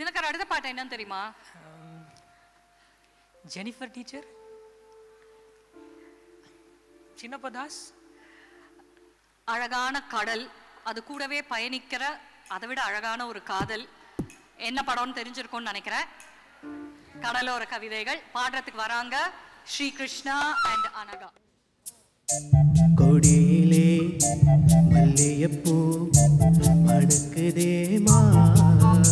தினகர் அடுத்த பாட்டு என்னன்னு தெரியுமா ஜெனிஃபர் டீச்சர் சின்னப்ப தாஸ் அழகான கடல் அது கூடவே பயணிக்கிற அதை விட அழகான ஒரு காதல் என்ன படம்னு தெரிஞ்சிருக்கும்னு நினைக்கிறேன் கடலோர கவிதைகள் பாடுறதுக்கு வராங்க ஸ்ரீ கிருஷ்ணா அண்ட் அனகா கொடியிலே மல்லியப்பூ மடுக்குதே மானே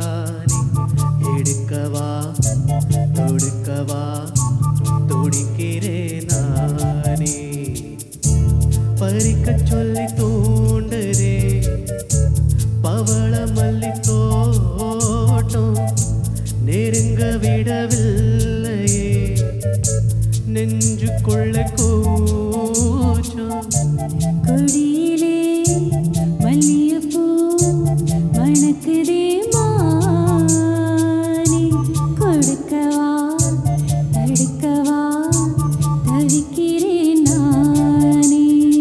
எடுக்கவா தொடுக்கவா துடிக்கிறேன் நானே பறிக்க சொல்லி தூண்டுதே பவள மல்லி தோட்டம் நெருங்க விடவில்லையே நெஞ்சுக்குள்ள கூச்சம் கொடியிலே மல்லிகைப்பூ மணக்குதே மானே கொடுக்கவா தடுக்கவா தவிக்கிறேன் நானே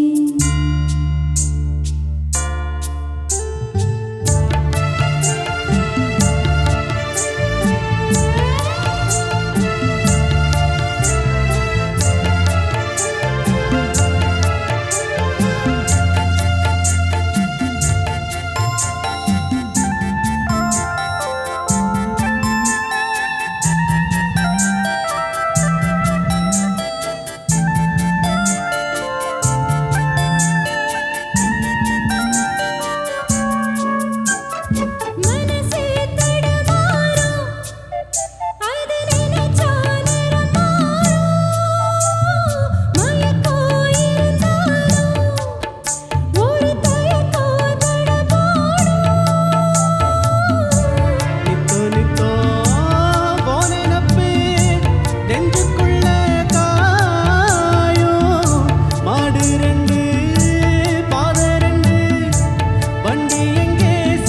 மனசே தடுமாறும் அது நினைச்சா நிறம் மாறும் மயக்கம் இருந்தாலும் ஒரு தயக்கம் தடபாடும் நித்தோ நித்தோ போனேனப்பே நெஞ்சுக்குள்ள காயும் மாடு ரெண்டு பாத ரெண்டு வண்டி எங்கே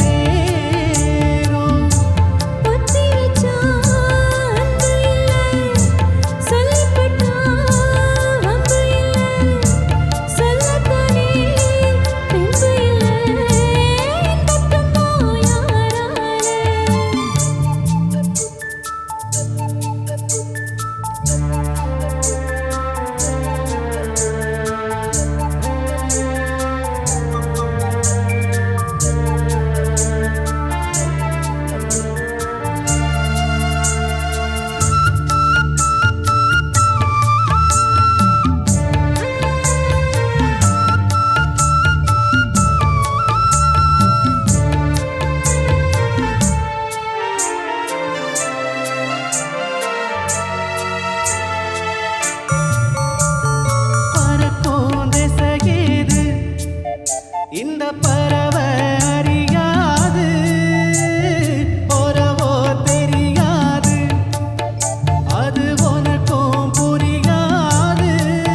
சேரும் பொத்தி வச்சா அன்பு இல்லை சொல்லிப்பட்டா வம்பு இல்லை சொல்லத்தானே தெம்பு இல்லை இன்பத்துமோ யாராலே பறக்கும் திசையேது இந்த பறவை அறியாது போறவோ தெரியாது அது உனக்கும் புரியாது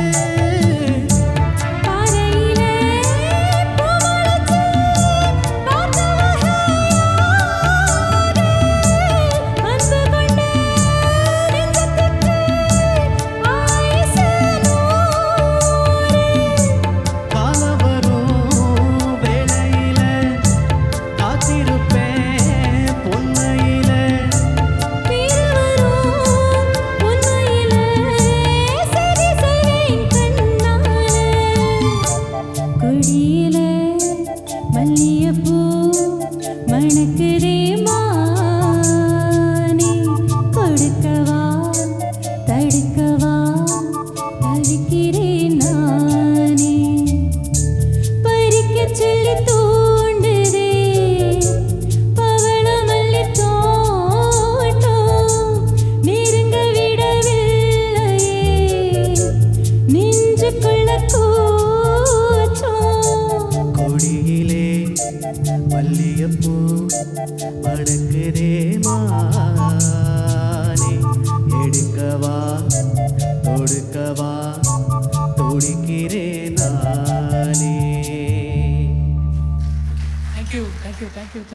பாறையிலே பூமுளைச்சு பார்த்தவக யாரு? அன்பு கொண்ட நெஞ்சத்துக்கு ஆயுசு நூறு. காலம் வரும் வேளையில காத்திருப்பேன் பொன்மையில திருவரும் உண்மையிலே சரி செய்வேன் கண்ணாலே. கொடியிலே மல்லிகைப்பூ மணக்குதே மானே கொடுக்கவா தடுக்கவா தவிக்கிறேன் நானே பறிக்கச் சொல்லி தூண்டுதே பவளமல்லி தோட்டம் நெருங்க விடவில்லையே நெஞ்சுக்குள்ள கூச்சம் கொடியிலே மல்லியப்பூ மடக்குதே மானே எடுக்கவா தொடுக்கவா துடிக்கிறேன் நானே தேங்க்யூ தேங்க்யூ தேங்க்யூ